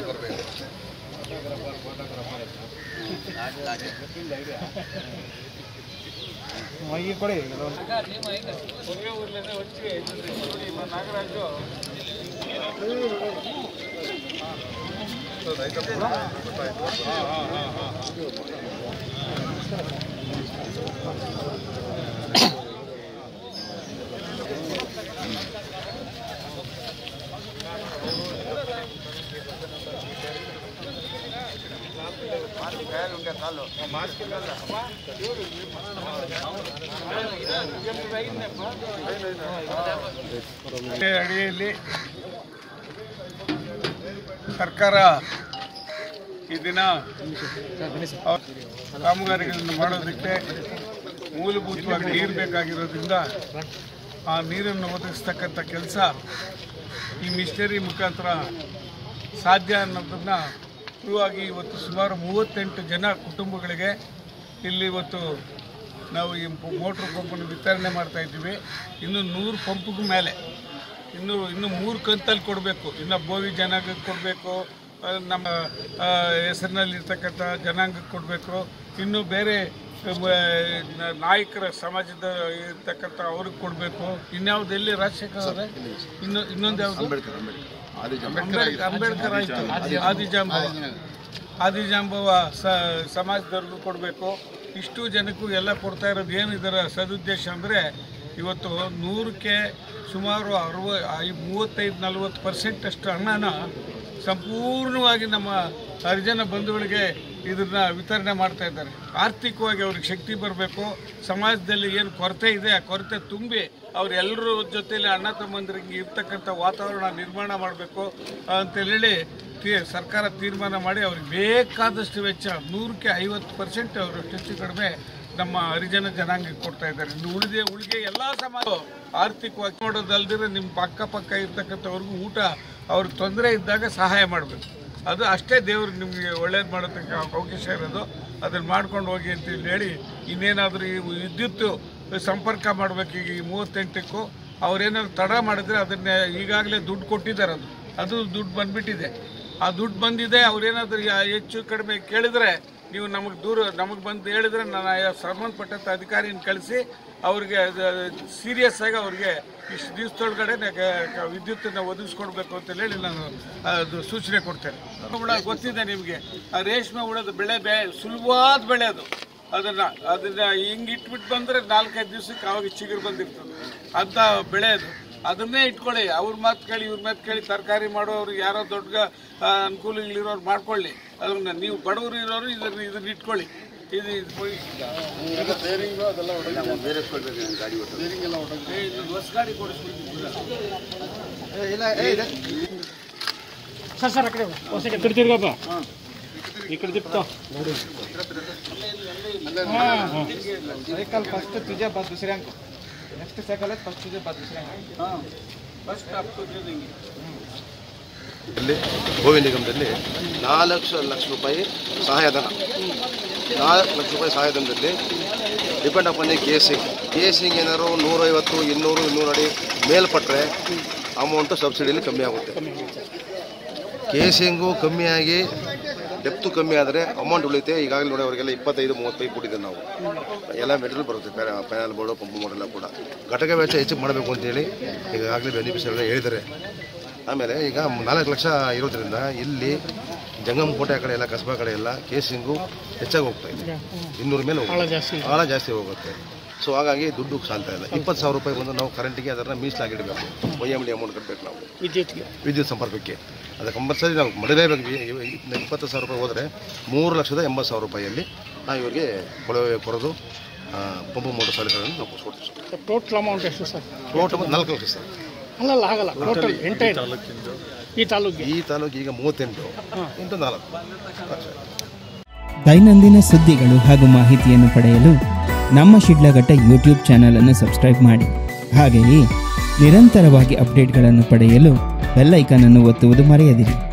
ಈ ಕೊಡಿ ಅಡಿಯಲ್ಲಿ ಸರ್ಕಾರ ಈ ದಿನ ಕಾಮಗಾರಿಗಳನ್ನು ಮಾಡೋದಕ್ಕೆ ಮೂಲಭೂತವಾಗಿ ನೀರು ಬೇಕಾಗಿರೋದ್ರಿಂದ ಆ ನೀರನ್ನು ಒದಗಿಸ್ತಕ್ಕಂಥ ಕೆಲಸ ಈ ಮಿಷನರಿ ಮುಖಾಂತರ ಸಾಧ್ಯ ಅನ್ನೋದನ್ನು ಶುರುವಾಗಿ ಇವತ್ತು ಸುಮಾರು ಮೂವತ್ತೆಂಟು ಜನ ಕುಟುಂಬಗಳಿಗೆ ಇಲ್ಲಿ ಇವತ್ತು ನಾವು ಈ ಮೋಟ್ರ್ ಪಂಪನ್ನು ವಿತರಣೆ ಮಾಡ್ತಾ ಇದ್ದೀವಿ ಇನ್ನು ನೂರು ಪಂಪ್ಗೂ ಮೇಲೆ ಇನ್ನು ಇನ್ನು ಮೂರು ಕಂತಲ್ಲಿ ಕೊಡಬೇಕು ಇನ್ನು ಬೋವಿ ಜನಾಂಗಕ್ಕೆ ಕೊಡಬೇಕು ನಮ್ಮ ಆ, ಹೆಸರಿನಲ್ಲಿರ್ತಕ್ಕಂಥ ಜನಾಂಗಕ್ಕೆ ಕೊಡಬೇಕು ಇನ್ನು ಬೇರೆ ಆ, ನ- ನಾಯಕರ ಸಮಾಜದ ಇರ್ತಕ್ಕಂಥ ಅವ್ರಿಗೆ ಕೊಡಬೇಕು ಇನ್ಯಾವ್ದು ಎಲ್ಲಿ ರಾಜಶೇಖರ್ ಅವರೇ ಇನ್ನು ಇನ್ನೊಂದು ಯಾವುದು ಅಂಬೇಡ್ಕರ್ ಅಂಬೇಡ್ಕರ್ ಆಯಿತು ಆದಿಜಾಂಬವ ಆದಿಜಾಂಬವ ಸ ಸಮಾಜದವ್ರಿಗೂ ಕೊಡಬೇಕು ಇಷ್ಟು ಜನಕ್ಕೂ ಎಲ್ಲ ಕೊಡ್ತಾ ಇರೋದು ಏನು ಇದರ ಸದುದ್ದೇಶ ಅಂದರೆ ಇವತ್ತು ನೂರಕ್ಕೆ ಸುಮಾರು ಅರವ ಐ- ಮೂವತ್ತೈದು ನಲವತ್ತು ಪರ್ಸೆಂಟ್ ಅಷ್ಟು ಹಣನ ಸಂಪೂರ್ಣವಾಗಿ ನಮ್ಮ ಹರಿಜನ ಬಂಧುಗಳಿಗೆ ಇದನ್ನ ವಿತರಣೆ ಮಾಡ್ತಾ ಇದ್ದಾರೆ ಆರ್ಥಿಕವಾಗಿ ಅವ್ರಿಗೆ ಶಕ್ತಿ ಬರಬೇಕು ಸಮಾಜದಲ್ಲಿ ಏನು ಕೊರತೆ ಇದೆ ಆ ಕೊರತೆ ತುಂಬಿ ಅವರೆಲ್ಲರ ಜೊತೆಲಿ ಅಣ್ಣ ತಮ್ಮಂದಿರಿಗೆ ಇರ್ತಕ್ಕಂಥ ವಾತಾವರಣ ನಿರ್ಮಾಣ ಮಾಡಬೇಕು ಅಂತೇಳಿ ತೀ- ಸರ್ಕಾರ ತೀರ್ಮಾನ ಮಾಡಿ ಅವ್ರಿಗೆ ಬೇಕಾದಷ್ಟು ವೆಚ್ಚ ನೂರಕ್ಕೆ ಐವತ್ತು ಪರ್ಸೆಂಟ್ ಅವರು ಹೆಚ್ಚು ಕಡಿಮೆ ನಮ್ಮ ಹರಿಜನ ಜನಾಂಗಕ್ಕೆ ಕೊಡ್ತಾ ಇದ್ದಾರೆ ಇನ್ನು ಉಳಿದೆ ಉಳಿಗೆ ಎಲ್ಲ ಸಮಾಜ ಆರ್ಥಿಕವಾಗಿ ನೋಡೋದಲ್ದಿರ ನಿಮ್ಮ ಅಕ್ಕಪಕ್ಕ ಇರ್ತಕ್ಕಂಥವ್ರಿಗೂ ಊಟ ಅವ್ರಿಗೆ ತೊಂದರೆ ಇದ್ದಾಗ ಸಹಾಯ ಮಾಡಬೇಕು ಅದು ಅಷ್ಟೇ ದೇವ್ರು ನಿಮಗೆ ಒಳ್ಳೇದು ಮಾಡೋದಕ್ಕೆ ಅವಕಾಶ ಇರೋದು ಅದನ್ನು ಮಾಡ್ಕೊಂಡು ಹೋಗಿ ಅಂತ ಇಲ್ಲಿ ಹೇಳಿ ಇನ್ನೇನಾದರೂ ಈ ವಿದ್ಯುತ್ ಸಂಪರ್ಕ ಮಾಡಬೇಕು ಈಗ ಈ ಮೂವತ್ತೆಂಟಕ್ಕೂ ಅವ್ರೇನಾದ್ರು ತಡ ಮಾಡಿದ್ರೆ ಅದನ್ನ ಈಗಾಗಲೇ ದುಡ್ಡು ಕೊಟ್ಟಿದ್ದಾರೆ ಅದು ಅದು ದುಡ್ಡು ಬಂದ್ಬಿಟ್ಟಿದೆ ಆ ದುಡ್ಡು ಬಂದಿದೆ ಅವ್ರೇನಾದ್ರೂ ಯಾ- ಹೆಚ್ಚು ಕಡಿಮೆ ಕೇಳಿದ್ರೆ ನೀವು ನಮಗೆ ದೂರ ನಮಗೆ ಬಂದು ಹೇಳಿದ್ರೆ ನಾನು ಆ ಸಂಬಂಧಪಟ್ಟಂಥ ಅಧಿಕಾರಿನ ಕಳಿಸಿ ಅವ್ರಿಗೆ ಸೀರಿಯಸ್ ಆಗಿ ಅವ್ರಿಗೆ ಇಷ್ಟು ದಿವಸದೊಳಗಡೆ ವಿದ್ಯುತ್ತನ್ನು ಒದಗಿಸ್ಕೊಡ್ಬೇಕು ಅಂತ ಹೇಳಿ ನಾನು ಅದು ಸೂಚನೆ ಕೊಡ್ತೇನೆ ಹುಳ ಗೊತ್ತಿದೆ ನಿಮಗೆ ಆ ರೇಷ್ಮೆ ಹುಳದ ಬೆಳೆ ಬೆ ಸುಲಭವಾದ ಬೆಳೆ ಅದು ಅದನ್ನ ಅದನ್ನ ಹಿಂಗ್ ಇಟ್ಬಿಟ್ಟು ಬಂದ್ರೆ ನಾಲ್ಕೈದು ದಿವಸಕ್ಕೆ ಅವಾಗ ಚಿಗುರು ಬಂದಿರ್ತದೆ ಅಂತ ಬೆಳೆ ಅದು ಅದನ್ನೇ ಇಟ್ಕೊಳ್ಳಿ ಅವ್ರ ಮಾತು ಕೇಳಿ ಇವ್ರ ಮಾತು ಕೇಳಿ ತರಕಾರಿ ಮಾಡೋರು ಯಾರೋ ದೊಡ್ಡ ಆ, ಅನುಕೂಲಗಳಿರೋರು ಮಾಡ್ಕೊಳ್ಳಿ ಅದನ್ನ ನೀವು ಬಡವರು ಇರೋರು ಇದನ್ನ ಇದನ್ನ ಇಟ್ಕೊಳ್ಳಿ ಇದು ಇದು ಹೋಗಿ- ಏ, ಇನ್ನೊಂದು ಹೊಸ ಗಾಡಿ ಕೊಡಿಸ್ಬಿಡ್ತೀನಿ ಇಲ್ಲ ಏ, ಇದೆ. ಸರ್ ಸರ್ ಆ ಕಡೆ ಹೊಸ ಈ ಕಡೆ ತಿರ್ಗಪ್ಪ ಈ ಕಡೆ ತಿಪ್ಪ साइकिल फर्स्ट तुझे बाद दुसऱ्या अंक नेक्स्ट सायकल आहे फर्स्ट तुझे बाद दुसऱ्या अंक हाँ फर्स्ट आपको दे देंगे ಇಲ್ಲಿ ಭೂಮಿ ನಿಗಮದಲ್ಲಿ ನಾಲ್ಕು ಲಕ್ಷ ರೂಪಾಯಿ ಸಹಾಯಧನ ನಾಲ್ಕು ಲಕ್ಷ ರೂಪಾಯಿ ಸಹಾಯಧನದಲ್ಲಿ ಡಿಪೆಂಡ್ ಅಪಾನ್ ಕೇಸಿಂಗ್ ಕೇಸಿಂಗ್ ಏನಾದ್ರು ನೂರೈವತ್ತು ಇನ್ನೂರು ಇನ್ನೂರು ಅಡಿ ಮೇಲ್ಪಟ್ಟರೆ ಅಮೌಂಟು ಸಬ್ಸಿಡಿಯಲ್ಲಿ ಕಮ್ಮಿ ಆಗುತ್ತೆ ಕೇಸಿಂಗು ಕಮ್ಮಿಯಾಗಿ ಡೆಪ್ತು ಕಮ್ಮಿ ಆದರೆ ಅಮೌಂಟ್ ಉಳಿಯುತ್ತೆ ಈಗಾಗಲೇ ನೋಡಿ ಅವರಿಗೆಲ್ಲ ಇಪ್ಪತ್ತೈದು ಮೂವತ್ತು ಪೈಪ್ ಕೊಟ್ಟಿದ್ದೇವೆ ನಾವು ಎಲ್ಲ ಮೆಟೀರಿಯಲ್ ಬರುತ್ತೆ ಪ್ಯಾನಲ್ ಬೋರ್ಡು ಪಂಪ್ ಬೋರ್ಡ್ ಎಲ್ಲ ಕೂಡ ಘಟಕ ವೆಚ್ಚ ಹೆಚ್ಚು ಮಾಡಬೇಕು ಅಂತೇಳಿ ಈಗಾಗಲೇ ಬೆನಿಫಿಷರಿ ಹೇಳಿದ್ದಾರೆ ಆಮೇಲೆ ಈಗ ನಾಲ್ಕು ಲಕ್ಷ ಇರೋದ್ರಿಂದ ಇಲ್ಲಿ ಜಂಗಮ್ ಕೋಟೆ ಕಡೆ ಎಲ್ಲ ಕಸ್ಬಾ ಕಡೆ ಎಲ್ಲ ಕೇಸಿಂಗು ಹೆಚ್ಚಾಗಿ ಹೋಗ್ತಾ ಇದೆ ಇನ್ನೂರ ಮೇಲೆ ಹೋಗುತ್ತೆ. ಜಾಸ್ತಿ ಆಳ ಜಾಸ್ತಿ ಹೋಗುತ್ತೆ ಸೊ ಹಾಗಾಗಿ ದುಡ್ಡು ಸಾಲ್ತಾ ಇಲ್ಲ ಇಪ್ಪತ್ತು ಸಾವಿರ ರೂಪಾಯಿ ಬಂದು ನಾವು ಕರೆಂಟಿಗೆ ಅದನ್ನು ಮೀಸಲಾಗಿಡಬೇಕು ವೈ ಎಮ್ ಡಿ ಅಮೌಂಟ್ ಕಟ್ಟಬೇಕು ನಾವು ವಿದ್ಯುತ್ಗೆ ವಿದ್ಯುತ್ ಸಂಪರ್ಕಕ್ಕೆ ಅದು ಕಂಪಲ್ಸರಿ ನಾವು ಮಾಡಲೇಬೇಕು ಈ- ಈ- ಈ ಇಪ್ಪತ್ತು ಸಾವಿರ ರೂಪಾಯಿ ಹೋದರೆ ಮೂರು ಲಕ್ಷದ ಎಂಬತ್ತು ಸಾವಿರ ರೂಪಾಯಿಯಲ್ಲಿ ನಾವು ಇವರಿಗೆ ಕೊಳವೆ ಕೊರೋದು ಪಂಪು ಮೋಟರ್ ಸಾಲಿಗಳನ್ನು ನಾವು ಕೊಡ್ತೀವಿ ಟೋಟಲ್ ಅಮೌಂಟ್ ಎಷ್ಟು ಸರ್ ಟೋಟಲ್ ನಾಲ್ಕು ಲಕ್ಷ ಸರ್ ಅಲ್ಲಲ್ಲ ಆಗಲ್ಲ ಟೋಟಲ್ ಎಂಟೈದು ಈ ತಾಲೂಕಿಗೆ ಈ ತಾಲೂಕು ಈಗ ಮೂವತ್ತೆಂಟು ಇಂಟು ನಾಲ್ಕು ಲಕ್ಷ ದೈನಂದಿನ ಸುದ್ದಿಗಳು ಹಾಗೂ ಮಾಹಿತಿಯನ್ನು ಪಡೆಯಲು ನಮ್ಮ ಶಿಡ್ಲಘಟ್ಟ ಯೂಟ್ಯೂಬ್ ಚಾನಲ್ ಅನ್ನು ಸಬ್ಸ್ಕ್ರೈಬ್ ಮಾಡಿ ಹಾಗೆಯೇ ನಿರಂತರವಾಗಿ ಅಪ್ಡೇಟ್ಗಳನ್ನು ಪಡೆಯಲು ಬೆಲ್ ಐಕಾನ್ ಅನ್ನು ಒತ್ತುವುದು ಮರೆಯದಿರಿ